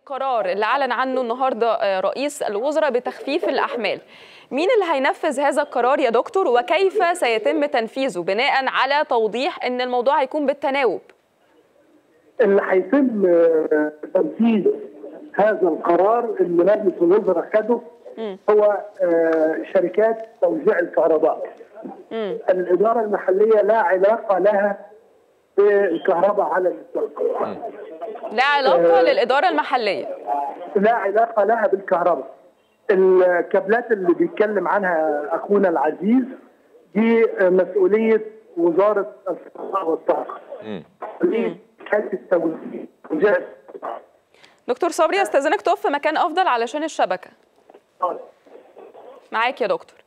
القرار اللي اعلن عنه النهارده رئيس الوزراء بتخفيف الاحمال مين اللي هينفذ هذا القرار يا دكتور وكيف سيتم تنفيذه بناء على توضيح ان الموضوع هيكون بالتناوب اللي هيتم تنفيذ هذا القرار اللي مجلس الوزراء خده هو شركات توزيع الكهرباء مم. الإدارة المحلية لا علاقة لها بالكهرباء على الإطلاق لا علاقه للاداره المحليه لا علاقة لها بالكهرباء الكابلات اللي بيتكلم عنها أخونا العزيز دي مسؤولية وزارة الكهرباء والطاقة مسؤولية شركة التوزيع دكتور صبري استاذنك تقف في مكان افضل علشان الشبكه معاك يا دكتور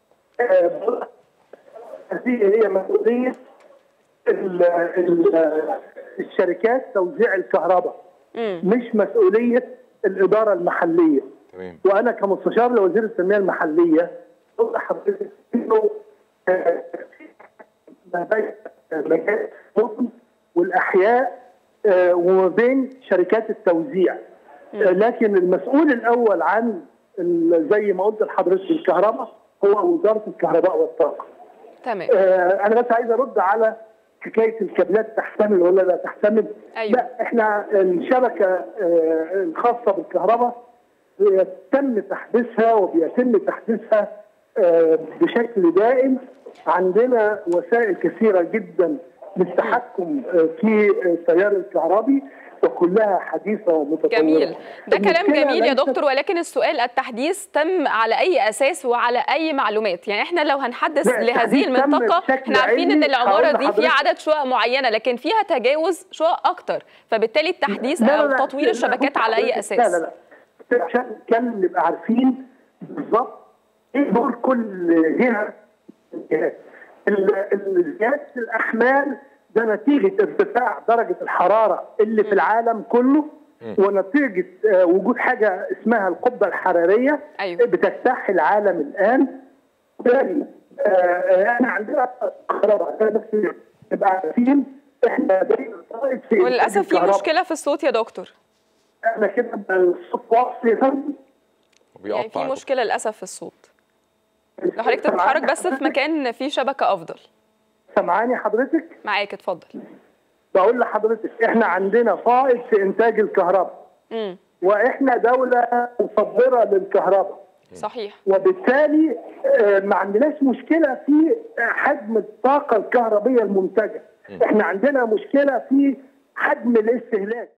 هذه هي مسؤولية ال- ال- الشركات توزيع الكهرباء مم. مش مسؤولية الإدارة المحلية تمام وأنا كمستشار لوزير التنمية المحلية أقول لحضرتك إنه آه، ما بين مجال الحكم والأحياء آه، وما بين شركات التوزيع آه، لكن المسؤول الأول عن ال- زي ما قلت لحضرتك الكهرباء هو وزارة الكهرباء والطاقة تمام آه، انا بس عايز ارد على حكايه الكابلات تحتمل ولا لا تحتمل أيوة. لا احنا الشبكه آه، الخاصه بالكهرباء بيتم تحديثها وبيتم تحديثها آه، بشكل دائم عندنا وسائل كثيره جدا للتحكم آه، في التيار الكهربي وكلها حديثه ومتطوره جميل ده كلام المشكلة جميل يا ليست- دكتور ولكن السؤال التحديث تم على اي اساس وعلى اي معلومات يعني احنا لو هنحدث لا، لهذه التحديث تم المنطقه بشكل احنا عارفين ان علمي. العماره هقول دي فيها لحضرتك- عدد شقق معينه لكن فيها تجاوز شقق اكتر فبالتالي التحديث لا، لا، او لا، تطوير لا، الشبكات بص على اي حضرتك، اساس لا لا لا عشان نتكلم نبقى عارفين بالظبط ايه دور كل جهه من الجهات. ال- ال- زياده الاحمال ده نتيجه ارتفاع درجه الحراره اللي في العالم كله ونتيجه آه، وجود حاجه اسمها القبه الحراريه أيوة. بتجتاح العالم الان بالتالي آه، آه، احنا عندنا كهرباء عشان بس نبقى عارفين احنا دايما طائف في وللاسف في الكهرباء. مشكله في الصوت يا دكتور احنا كده بقى الصوت واطي يا فندم يعني وبيقطع في مشكله للاسف في الصوت لو حضرتك تتحرك بس في مكان فيه شبكه افضل سامعاني حضرتك معاك اتفضل بقول لحضرتك احنا عندنا فائض في انتاج الكهرباء امم واحنا دوله مصدره للكهرباء صحيح وبالتالي آه، ما عندناش مشكله في حجم الطاقه الكهربيه المنتجه احنا عندنا مشكله في حجم الاستهلاك